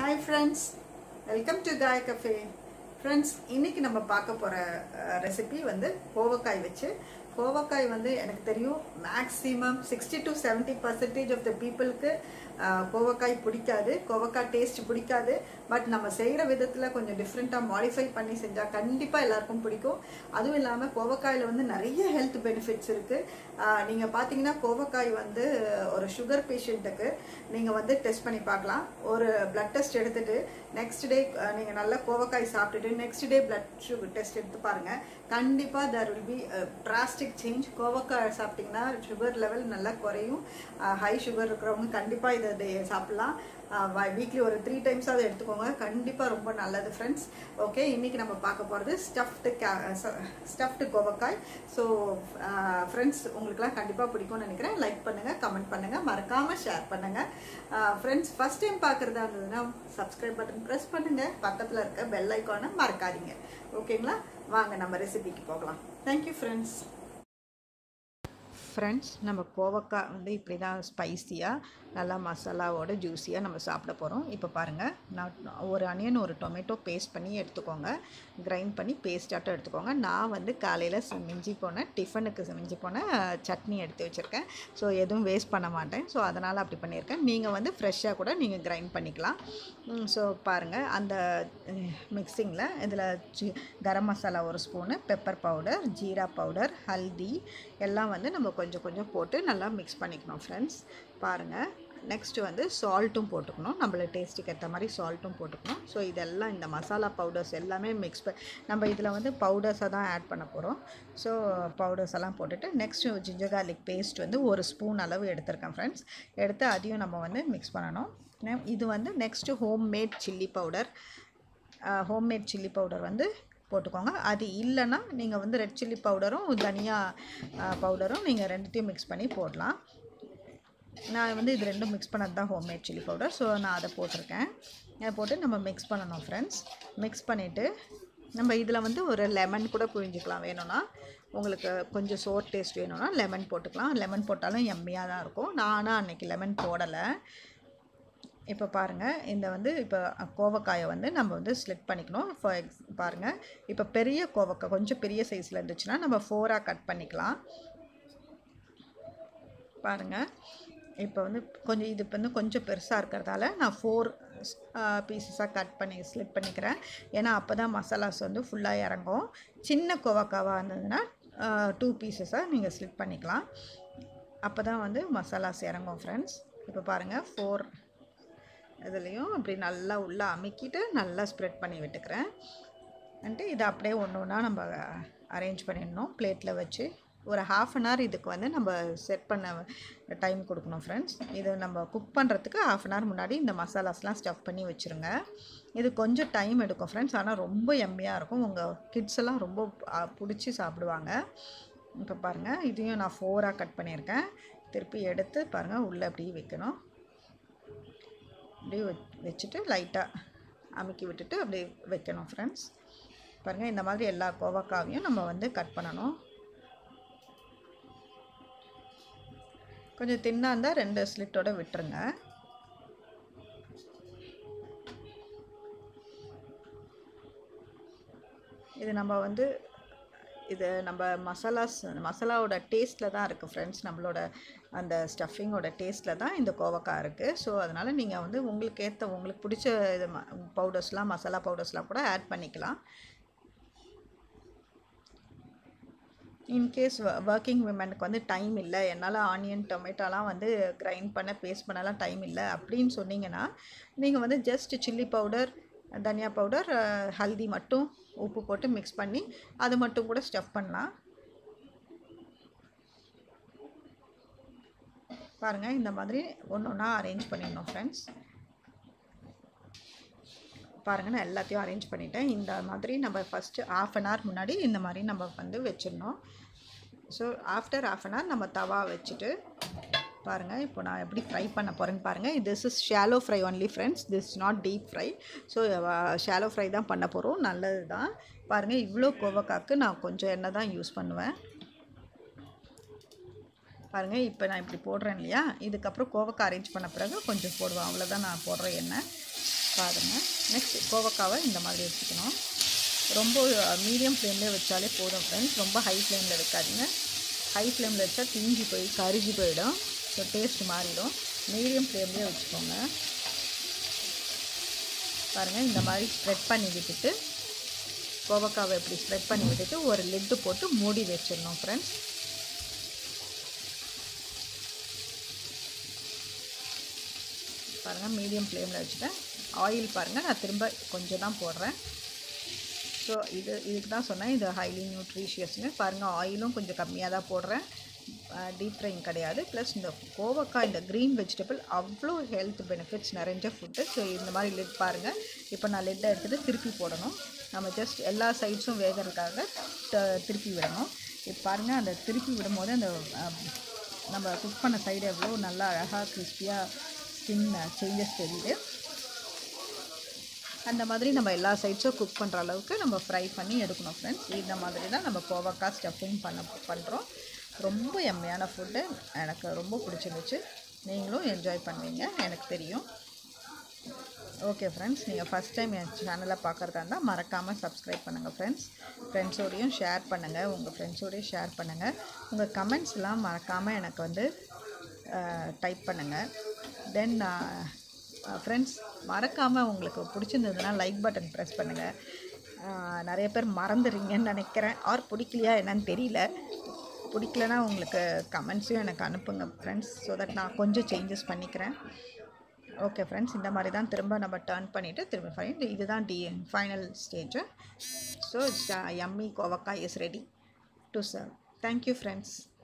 hi friends welcome to Kaai cafe friends இன்னைக்கு நம்ம பார்க்க போகிற ரெசிபி வந்து கோவக்காய் வச்சு கோவக்காய் வந்து எனக்கு தெரியும் maximum sixty to seventy percentage of the பீப்புளுக்கு கோவக்காய் பிடிக்காது கோவக்காய் டேஸ்ட் பிடிக்காது பட் நம்ம செய்கிற விதத்தில் கொஞ்சம் டிஃப்ரெண்ட்டாக மாடிஃபை பண்ணி செஞ்சால் கண்டிப்பாக எல்லாருக்கும் பிடிக்கும் அதுவும் இல்லாமல் கோவக்காயில் வந்து நிறைய ஹெல்த் பெனிஃபிட்ஸ் இருக்குது நீங்கள் பார்த்தீங்கன்னா கோவக்காய் வந்து ஒரு சுகர் பேஷண்ட்டுக்கு நீங்கள் வந்து டெஸ்ட் பண்ணி பார்க்கலாம் ஒரு பிளட் டெஸ்ட் எடுத்துட்டு நெக்ஸ்ட் டே நீங்கள் நல்லா கோவக்காய் சாப்பிட்டுட்டு next day blood sugar test எடுத்து பாருங்கள் கண்டிப்பாக there will be drastic change கோவக்காய் சாப்பிட்டிங்கன்னா சுகர் லெவல் நல்லா குறையும் ஹை சுகர் இருக்கிறவங்க கண்டிப்பாக இதை இதை சாப்பிட்லாம் வீக்லி ஒரு த்ரீ டைம்ஸ் அதை எடுத்துக்கோங்க கண்டிப்பாக ரொம்ப நல்லது ஃப்ரெண்ட்ஸ் ஓகே இன்றைக்கி நம்ம பார்க்க போகிறது ஸ்டஃப்டு கே ஸ்டஃப்டு கோவக்காய் ஸோ ஃப்ரெண்ட்ஸ் உங்களுக்குலாம் கண்டிப்பாக பிடிக்கும்னு நினைக்கிறேன் லைக் பண்ணுங்கள் கமெண்ட் பண்ணுங்கள் மறக்காமல் ஷேர் பண்ணுங்கள் ஃப்ரெண்ட்ஸ் ஃபஸ்ட் டைம் பார்க்குறதா இருந்ததுன்னா சப்ஸ்கிரைப் பட்டன் ப்ரெஸ் பண்ணுங்கள் பக்கத்தில் இருக்க பெல் ஐக்கானை மறக்காதீங்க ஓகேங்களா வாங்க நம்ம ரெசிபிக்கு போகலாம் தேங்க்யூ ஃப்ரெண்ட்ஸ் ஃப்ரெண்ட்ஸ் நம்ம கோவக்காய் வந்து இப்படி தான் ஸ்பைஸியாக நல்லா மசாலாவோட ஜூஸியாக நம்ம சாப்பிட போகிறோம் இப்போ பாருங்கள் நான் ஒரு அனியன் ஒரு டொமேட்டோ பேஸ்ட் பண்ணி எடுத்துக்கோங்க கிரைண்ட் பண்ணி பேஸ்டாட்டம் எடுத்துக்கோங்க நான் வந்து காலையில் மிஞ்சி போன டிஃபனுக்கு மிஞ்சி போன சட்னி எடுத்து வச்சுருக்கேன் ஸோ எதுவும் வேஸ்ட் பண்ண மாட்டேன் ஸோ அதனால் அப்படி பண்ணியிருக்கேன் நீங்கள் வந்து ஃப்ரெஷ்ஷாக கூட நீங்கள் கிரைண்ட் பண்ணிக்கலாம் ஸோ பாருங்கள் அந்த மிக்சிங்கில் இதில் கரம் மசாலா ஒரு ஸ்பூனு பெப்பர் பவுடர் ஜீரா பவுடர் ஹல்தி எல்லாம் வந்து நம்ம கொஞ்சம் கொஞ்சம் போட்டு நல்லா மிக்ஸ் பண்ணிக்கணும் ஃப்ரெண்ட்ஸ் பாருங்கள் நெக்ஸ்ட்டு வந்து சால்ட்டும் போட்டுக்கணும் நம்மள டேஸ்ட்டுக்கு ஏற்ற மாதிரி சால்ட்டும் போட்டுக்கணும் ஸோ இதெல்லாம் இந்த மசாலா பவுடர்ஸ் எல்லாமே மிக்ஸ் ப நம்ம இதில் வந்து பவுடர்ஸை தான் ஆட் பண்ண போகிறோம் ஸோ பவுடர்ஸ் எல்லாம் போட்டுட்டு நெக்ஸ்ட்டு ஜிஞ்சர் கார்லிக் பேஸ்ட் வந்து ஒரு ஸ்பூன் அளவு எடுத்திருக்கேன் ஃப்ரெண்ட்ஸ் எடுத்து அதையும் நம்ம வந்து மிக்ஸ் பண்ணணும் இது வந்து next home made chilli powder homemade chilli powder வந்து போட்டுக்கோங்க அது இல்லைன்னா நீங்கள் வந்து ரெட் சில்லி பவுடரும் தனியா பவுடரும் நீங்கள் ரெண்டுத்தையும் மிக்ஸ் பண்ணி போடலாம் நான் வந்து இது ரெண்டும் மிக்ஸ் பண்ணது தான் ஹோம்மேட் சில்லி பவுடர் ஸோ நான் அதை போட்டிருக்கேன் அதை போட்டு நம்ம மிக்ஸ் பண்ணணும் ஃப்ரெண்ட்ஸ் மிக்ஸ் பண்ணிவிட்டு நம்ம இதில் வந்து ஒரு லெமன் கூட புழிஞ்சிக்கலாம் வேணும்னா உங்களுக்கு கொஞ்சம் சோர் டேஸ்ட் வேணும்னா லெமன் போட்டுக்கலாம் லெமன் போட்டாலும் எம்மியாக தான் இருக்கும் நானும் அன்றைக்கி லெமன் போடலை இப்போ பாருங்கள் இந்த வந்து இப்போ கோவக்காயை வந்து நம்ம வந்து ஸ்லிட் பண்ணிக்கணும் ஃபார் எக்ஸ் பாருங்கள் இப்போ பெரிய கோவக்காய் கொஞ்சம் பெரிய சைஸில் இருந்துச்சுன்னா நம்ம ஃபோராக கட் பண்ணிக்கலாம் பாருங்கள் இப்போ வந்து கொஞ்சம் இது வந்து கொஞ்சம் பெருசாக இருக்கிறதால நான் ஃபோர் பீசஸாக கட் பண்ணி ஸ்லிட் பண்ணிக்கிறேன் ஏன்னா அப்போ தான் மசாலாஸ் வந்து ஃபுல்லாக இறங்கும் சின்ன கோவக்காவாக இருந்ததுன்னா டூ பீசஸாக நீங்கள் ஸ்லிட் பண்ணிக்கலாம் அப்போ தான் வந்து மசாலாஸ் இறங்கும் ஃப்ரெண்ட்ஸ் இப்போ பாருங்கள் ஃபோர் இதுலேயும் அப்படி நல்லா உள்ளே அமுக்கிட்டு நல்லா ஸ்ப்ரெட் பண்ணி விட்டுக்கிறேன் வந்துட்டு இதை அப்படியே ஒன்று ஒன்றா நம்ம அரேஞ்ச் பண்ணிடணும் பிளேட்டில் வச்சு ஒரு ஹாஃப் அன் ஹவர் இதுக்கு வந்து நம்ம செட் பண்ண டைம் கொடுக்கணும் ஃப்ரெண்ட்ஸ் இது நம்ம குக் பண்ணுறதுக்கு ஹாஃப் அன் ஹவர் முன்னாடி இந்த மசாலாஸ்லாம் ஸ்டஃப் பண்ணி வச்சுருங்க இது கொஞ்சம் டைம் எடுக்கும் ஃப்ரெண்ட்ஸ் ஆனால் ரொம்ப எம்மியாக இருக்கும் உங்கள் கிட்ஸ் எல்லாம் ரொம்ப பிடிச்சி சாப்பிடுவாங்க இப்போ பாருங்கள் இதையும் நான் ஃபோராக கட் பண்ணியிருக்கேன் திருப்பி எடுத்து பாருங்கள் உள்ளே அப்படியே வைக்கணும் அப்படியே வச்சுட்டு லைட்டாக அமுக்கி விட்டுட்டு அப்படியே வைக்கணும் ஃப்ரெண்ட்ஸ் பாருங்கள் இந்த மாதிரி எல்லா கோவக்காவையும் நம்ம வந்து கட் பண்ணணும் கொஞ்சம் தின்னாக இருந்தால் ரெண்டு ஸ்லிட்டோட விட்டுருங்க இது நம்ம வந்து இது நம்ம மசாலாஸ் மசாலாவோட டேஸ்ட்டில் தான் இருக்குது ஃப்ரெண்ட்ஸ் நம்மளோட அந்த ஸ்டஃபிங்கோட டேஸ்ட்டில் தான் இந்த கோவக்காய் இருக்குது ஸோ அதனால் நீங்கள் வந்து உங்களுக்கு ஏற்ற உங்களுக்கு பிடிச்ச இது பவுடர்ஸ்லாம் மசாலா பவுடர்ஸ்லாம் கூட ஆட் பண்ணிக்கலாம் இன்கேஸ் ஒர்க்கிங் விமனுக்கு வந்து டைம் இல்லை என்னால் ஆனியன் டொமேட்டோலாம் வந்து கிரைண்ட் பண்ண பேஸ்ட் பண்ணலாம் டைம் இல்லை அப்படின்னு சொன்னீங்கன்னா நீங்கள் வந்து ஜஸ்ட் சில்லி பவுடர் தனியா பவுடர் ஹல்தி மட்டும் உப்பு போட்டு மிக்ஸ் பண்ணி அது மட்டும் கூட ஸ்டஃப் பண்ணலாம் பாருங்கள் இந்த மாதிரி ஒன்று ஒன்றா அரேஞ்ச் பண்ணிடணும் ஃப்ரெண்ட்ஸ் பாருங்கள் நான் எல்லாத்தையும் அரேஞ்ச் பண்ணிட்டேன் இந்த மாதிரி நம்ம ஃபஸ்ட்டு ஆஃப் அன் ஹவர் முன்னாடி இந்த மாதிரி நம்ம வந்து வச்சிடணும் so after half an hour நம்ம தவா வச்சுட்டு பாருங்கள் இப்போ நான் எப்படி ஃப்ரை பண்ண போகிறேன்னு பாருங்கள் this is shallow fry only friends this not deep fry so shallow fry தான் பண்ண போகிறோம் நல்லது தான் பாருங்கள் இவ்வளோ கோவக்காக்கு நான் கொஞ்சம் எண்ணெய் தான் யூஸ் பண்ணுவேன் பாருங்கள் இப்போ நான் இப்படி போடுறேன் இல்லையா இதுக்கப்புறம் கோவக்காய் அரேஞ்ச் பண்ண பிறகு கொஞ்சம் போடுவேன் அவ்வளோதான் நான் போடுற எண்ணெய் பாருங்கள் நெக்ஸ்ட் கோவக்காவை இந்த மாதிரி வச்சுக்கணும் ரொம்ப மீடியம் ஃப்ளேம்லேயே வச்சாலே போதும் ஃப்ரெண்ட்ஸ் ரொம்ப ஹை ஃப்ளேமில் வைக்காதீங்க ஹை ஃப்ளேமில் வச்சா தீஞ்சி போய் கருகி போயிடும் ஸோ டேஸ்ட் மாறிடும் மீடியம் ஃப்ளேம்லேயே வச்சுக்கோங்க பாருங்கள் இந்த மாதிரி ஸ்ப்ரெட் பண்ணி விட்டுட்டு கோவக்காவை இப்படி ஸ்ப்ரெட் பண்ணி விட்டுட்டு ஒரு லிட்டு போட்டு மூடி வச்சிடணும் ஃப்ரெண்ட்ஸ் பாருங்கள் மீடியம் ஃப்ளேமில் வச்சுட்டேன் ஆயில் பாருங்கள் நான் திரும்ப கொஞ்சம் தான் போடுறேன் ஸோ இது இதுக்கு தான் சொன்னேன் இது ஹைலி நியூட்ரிஷியஸ்னு பாருங்கள் ஆயிலும் கொஞ்சம் கம்மியாக தான் போடுறேன் டீப் ஃப்ரைங் கிடையாது ப்ளஸ் இந்த கோவக்காய் இந்த க்ரீன் வெஜிடபிள் அவ்வளோ ஹெல்த் பெனிஃபிட்ஸ் நிறைஞ்ச ஃபுட்டு ஸோ இந்த மாதிரி லிட் பாருங்கள் இப்போ நான் லிட்டை எடுத்துகிட்டு திருப்பி போடணும் நம்ம ஜஸ்ட் எல்லா சைட்ஸும் வேகிறதுக்காக த- திருப்பி விடணும் இப்போ பாருங்கள் அந்த திருப்பி விடும்போது அந்த அஹ், நம்ம குக் பண்ண சைடு எவ்வளோ நல்லா அழகாக கிறிஸ்பியாக ஸ்கின் சேஞ்சஸ் தெரியுது அந்த மாதிரி நம்ம எல்லா சைட்ஸும் குக் பண்ணுற அளவுக்கு நம்ம ஃப்ரை பண்ணி எடுக்கணும் ஃப்ரெண்ட்ஸ் இந்த மாதிரி தான் நம்ம கோவக்காய் ஸ்டஃபிங் பண்ண பண்ணுறோம் ரொம்ப எம்மையான ஃபுட்டு எனக்கு ரொம்ப பிடிச்சிருந்துச்சு நீங்களும் என்ஜாய் பண்ணுவீங்க எனக்கு தெரியும் ஓகே ஃப்ரெண்ட்ஸ் நீங்கள் ஃபஸ்ட் டைம் என் சேனலை பார்க்குறதா இருந்தால் மறக்காமல் சப்ஸ்கிரைப் பண்ணுங்கள் ஃப்ரெண்ட்ஸ் ஃப்ரெண்ட்ஸோடையும் ஷேர் பண்ணுங்கள் உங்கள் ஃப்ரெண்ட்ஸோடையும் ஷேர் பண்ணுங்கள் உங்கள் கமெண்ட்ஸ்லாம் மறக்காமல் எனக்கு வந்து டைப் பண்ணுங்கள் தென் ஃப்ரெண்ட்ஸ் மறக்காமல் உங்களுக்கு பிடிச்சிருந்ததுன்னா லைக் பட்டன் ப்ரெஸ் பண்ணுங்கள் நிறைய பேர் மறந்துடுறீங்கன்னு நினைக்கிறேன் ஆர் பிடிக்கலையா என்னன்னு தெரியல பிடிக்கலனா உங்களுக்கு கமெண்ட்ஸையும் எனக்கு அனுப்புங்க ஃப்ரெண்ட்ஸ் ஸோ தட் நான் கொஞ்சம் சேஞ்சஸ் பண்ணிக்கிறேன் ஓகே ஃப்ரெண்ட்ஸ் இந்த மாதிரி தான் திரும்ப நம்ம டர்ன் பண்ணிவிட்டு திரும்ப ஃபைன் இதுதான் டி ஃபைனல் ஸ்டேஜு ஸோ எம்மி கோவக்காய் is ready to serve thank you friends